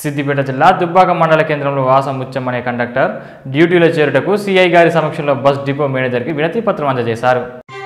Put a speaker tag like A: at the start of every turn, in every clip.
A: సిద్దిపేట జిల్లా దుబ్బాక మండల కేంద్రంలో వాసం ముత్యం అనే కండక్టర్ డ్యూటీలో చేరుటకు సిఐ గారి సమక్షంలో బస్ డిపో మేనేజర్కి వినతి పత్రం అందజేశారు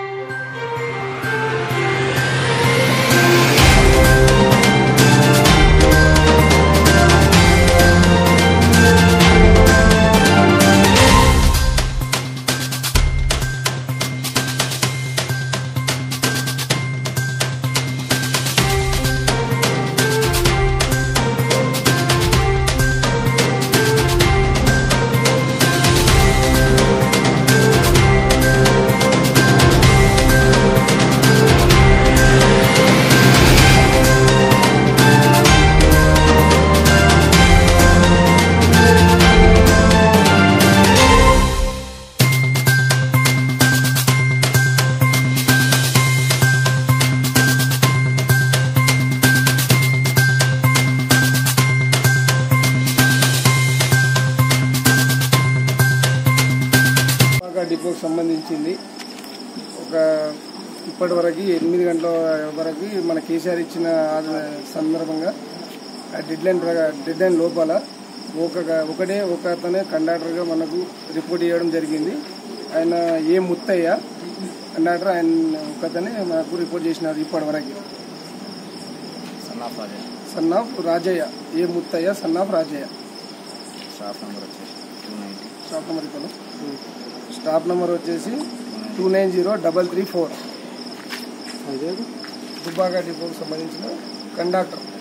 B: విశాఖ డిపోకి సంబంధించింది ఒక ఇప్పటి వరకు ఎనిమిది గంటల వరకు మన కేసీఆర్ ఇచ్చిన ఆర్డర్ సందర్భంగా ఆ డెడ్ లైన్ డెడ్ లైన్ లోపల ఒక ఒకటే ఒక అతనే కండక్టర్గా మనకు రిపోర్ట్ చేయడం జరిగింది ఆయన ఏ ముత్తయ్య కండక్టర్ ఆయన ఒకతనే మనకు రిపోర్ట్ చేసినారు ఇప్పటి వరకు
C: son of Raja
B: son of Rajaiah A Muttaiah son of Rajaiah
C: staff number వచ్చేసి టూ నైంటీ
B: స్టాప్ నెంబర్ ఇప్పుడు స్టాప్ నెంబర్ వచ్చేసి two nine zero double three four Dubbaka డిపోకి సంబంధించిన కండక్టర్